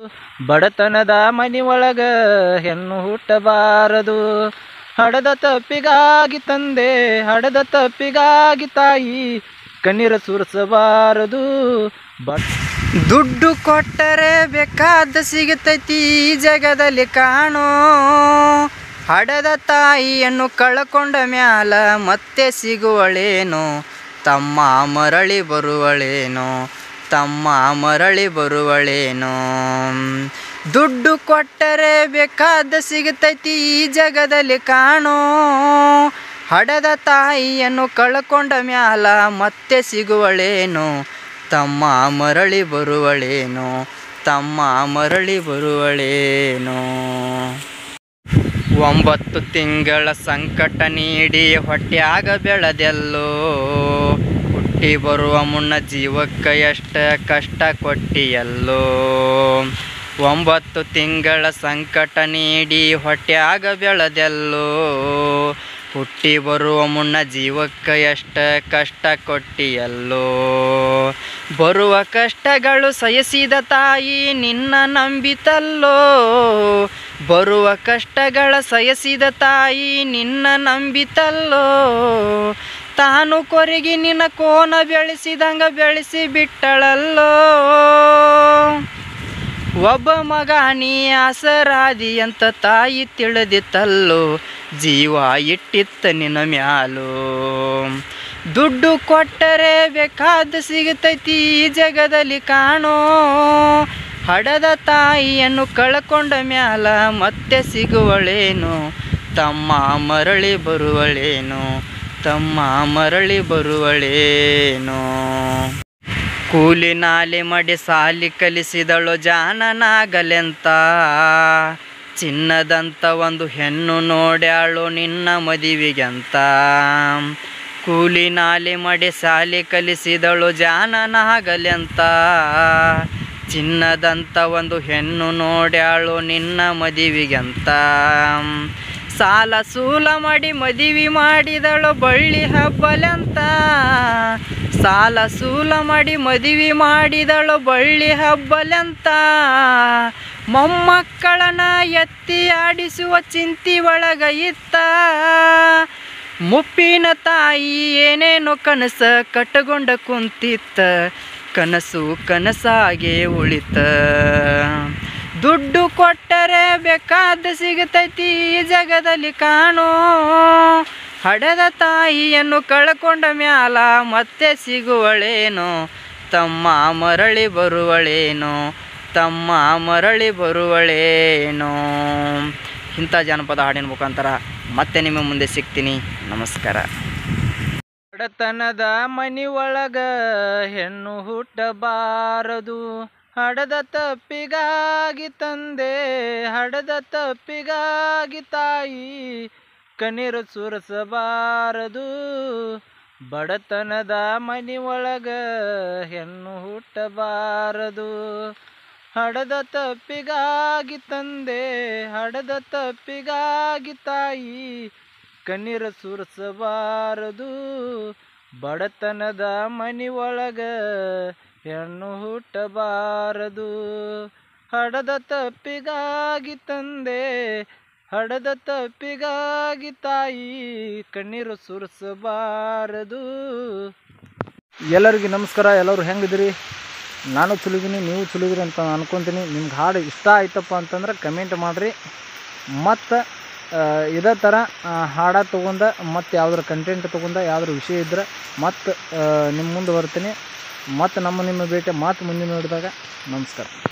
ಬಡತನದ ಮನಿ ಒಳಗ ಹೆಣ್ಣು ಹುಟ್ಟಬಾರದು ಹಡದ ತಪ್ಪಿಗಾಗಿ ತಂದೆ ಹಡದ ತಪ್ಪಿಗಾಗಿ ತಾಯಿ ಕಣ್ಣೀರ ಸುರಿಸಬಾರದು ಬಟ್ ದುಡ್ಡು ಕೊಟ್ಟರೆ ಬೇಕಾದ ಸಿಗುತ್ತೈತಿ ಈ ಜಗದಲ್ಲಿ ಕಾಣೋ ಹಡದ ತಾಯಿಯನ್ನು ಕಳ್ಕೊಂಡ ಮ್ಯಾಲ ಮತ್ತೆ ಸಿಗುವಳೇನೋ ತಮ್ಮ ಮರಳಿ ಬರುವಳೇನೋ ತಮ್ಮ ಮರಳಿ ಬರುವಳೇನೋ ದುಡ್ಡು ಕೊಟ್ಟರೆ ಬೇಕಾದ ಸಿಗುತ್ತೈತಿ ಈ ಜಗದಲ್ಲಿ ಕಾಣೋ ಹಡದ ತಾಯಿಯನ್ನು ಕಳ್ಕೊಂಡ ಮ್ಯಾಲ ಮತ್ತೆ ಸಿಗುವಳೇನೋ ತಮ್ಮ ಮರಳಿ ಬರುವಳೇನೋ ತಮ್ಮ ಮರಳಿ ಬರುವಳೇನೋ ಒಂಬತ್ತು ತಿಂಗಳ ಸಂಕಟ ನೀಡಿ ಹೊಟ್ಯಾಗ ಬೆಳೆದೆಲ್ಲೋ ಹುಟ್ಟಿ ಬರುವ ಮುನ್ನ ಜೀವಕ್ಕೆ ಎಷ್ಟ ಕಷ್ಟ ಕೊಟ್ಟಿಯಲ್ಲೋ ಒಂಬತ್ತು ತಿಂಗಳ ಸಂಕಟ ನೀಡಿ ಹೊಟ್ಯಾಗ ಬೆಳೆದೆಲ್ಲೋ ಹುಟ್ಟಿ ಬರುವ ಮುನ್ನ ಜೀವಕ್ಕೆ ಎಷ್ಟ ಕಷ್ಟ ಕೊಟ್ಟಿಯಲ್ಲೋ ಬರುವ ಕಷ್ಟಗಳು ಸಹಿಸಿದ ತಾಯಿ ನಿನ್ನ ನಂಬಿತಲ್ಲೋ ಬರುವ ಕಷ್ಟಗಳ ಸಹಿಸಿದ ತಾಯಿ ನಿನ್ನ ನಂಬಿತಲ್ಲೋ ತಾನು ಕೊರಗಿ ನಿನ್ನ ಕೋನ ಬೆಳೆಸಿದಂಗ ಬೆಳೆಸಿ ಬಿಟ್ಟಳಲ್ಲೋ ಒಬ್ಬ ಮಗ ನೀ ಆಸರಾದಿ ಅಂತ ತಾಯಿ ತಿಳಿದಿತ್ತಲ್ಲೋ ಜೀವ ಇಟ್ಟಿತ್ತ ನಿನ್ನ ಮ್ಯಾಲೋ ದುಡ್ಡು ಕೊಟ್ಟರೆ ಬೇಕಾದ ಸಿಗುತ್ತೈತಿ ಈ ಜಗದಲ್ಲಿ ಕಾಣೋ ಹಡದ ತಾಯಿಯನ್ನು ಕಳ್ಕೊಂಡ ಮ್ಯಾಲ ಮತ್ತೆ ಸಿಗುವಳೇನೋ ತಮ್ಮ ಮರಳಿ ಬರುವಳೇನೋ ತಮ್ಮ ಮರಳಿ ಬರುವಳೇನೋ ಕೂಲಿ ನಾಲಿ ಮಡಿ ಸಾಲಿ ಕಲಿಸಿದಳು ಜಾನನಾಗಲೆಂತ ಚಿನ್ನದಂತ ಒಂದು ಹೆಣ್ಣು ನೋಡ್ಯಾಳು ನಿನ್ನ ಮದುವೆಗಂತ ಕೂಲಿ ನಾಲಿ ಮಡಿ ಸಾಲಿ ಕಲಿಸಿದಳು ಜಾನನಾಗಲೆಂತ ಚಿನ್ನದಂತ ಒಂದು ಹೆಣ್ಣು ನೋಡ್ಯಾಳು ನಿನ್ನ ಮದುವೆಗಂತ ಸಾಲ ಸೂಲ ಮಾಡಿ ಮದುವೆ ಮಾಡಿದಳು ಬಳ್ಳಿ ಹಬ್ಬಲಂತ ಸಾಲ ಸೂಲ ಮಾಡಿ ಮದುವೆ ಮಾಡಿದಳು ಬಳ್ಳಿ ಹಬ್ಬಲಂತ ಮೊಮ್ಮಕ್ಕಳನ್ನ ಎತ್ತಿ ಆಡಿಸುವ ಚಿಂತಿ ಒಳಗ ಇತ್ತ ಮುಪ್ಪಿನ ತಾಯಿ ಏನೇನೋ ಕನಸ ಕಟ್ಟಗೊಂಡ ಕುಂತಿತ್ತ ಕನಸು ಕನಸಾಗೆ ಉಳಿತ ದುಡ್ಡು ಕೊಟ್ಟರೆ ಬೇಕಾದ ಸಿಗುತ್ತೈತಿ ಈ ಜಗದಲ್ಲಿ ಕಾಣೋ ಹಡದ ತಾಯಿಯನ್ನು ಕಳ್ಕೊಂಡ ಮ್ಯಾಲ ಮತ್ತೆ ಸಿಗುವಳೇನೋ ತಮ್ಮ ಮರಳಿ ಬರುವಳೇನೋ ತಮ್ಮ ಮರಳಿ ಬರುವಳೇನೋ ಇಂಥ ಜಾನಪದ ಹಾಡಿನ ಮುಖಾಂತರ ಮತ್ತೆ ನಿಮ್ಮ ಮುಂದೆ ಸಿಗ್ತೀನಿ ನಮಸ್ಕಾರ ಬಡತನದ ಮನಿ ಒಳಗ ಹೆಣ್ಣು ಹುಟ್ಟಬಾರದು ಹಡದ ತಪ್ಪಿಗಾಗಿ ತಂದೆ ಹಡದ ತಪ್ಪಿಗಾಗಿ ತಾಯಿ ಕಣ್ಣೀರು ಸುರಿಸಬಾರದು ಬಡತನದ ಮನಿ ಒಳಗ ಹೆಣ್ಣು ಹುಟ್ಟಬಾರದು ಹಡದ ತಪ್ಪಿಗಾಗಿ ತಂದೆ ಹಡದ ತಪ್ಪಿಗಾಗಿ ತಾಯಿ ಕಣ್ಣೀರು ಸುರಿಸಬಾರದು ಬಡತನದ ಮನಿ ಒಳಗ ಹೆಣ್ಣು ಹುಟ್ಟಬಾರದು ಹಡದ ತಪ್ಪಿಗಾಗಿ ತಂದೆ ಹಡದ ತಪ್ಪಿಗಾಗಿ ತಾಯಿ ಕಣ್ಣೀರು ಸುರಿಸಬಾರದು ಎಲ್ಲರಿಗೂ ನಮಸ್ಕಾರ ಎಲ್ಲರೂ ಹೆಂಗಿದ್ದೀರಿ ನಾನು ಚಲುಗಿನಿ ನೀವು ಚಲುಗಿರಿ ಅಂತ ಅನ್ಕೊತೀನಿ ನಿಮ್ಗೆ ಹಾಡು ಇಷ್ಟ ಆಯ್ತಪ್ಪ ಅಂತಂದ್ರೆ ಕಮೆಂಟ್ ಮಾಡಿರಿ ಮತ್ತು ಇದೇ ಥರ ಹಾಡ ತೊಗೊಂಡ ಮತ್ತು ಯಾವ್ದಾರು ಕಂಟೆಂಟ್ ತೊಗೊಂಡ ಯಾವ್ದಾರು ವಿಷಯ ಇದ್ದರೆ ಮತ್ತು ನಿಮ್ಮ ಮುಂದೆ ಬರ್ತೀನಿ ಮತ್ತು ನಮ್ಮ ನಿಮ್ಮ ಭೇಟಿ ಮಾತು ಮುಂದಿನ ನೋಡಿದಾಗ ನಮಸ್ಕಾರ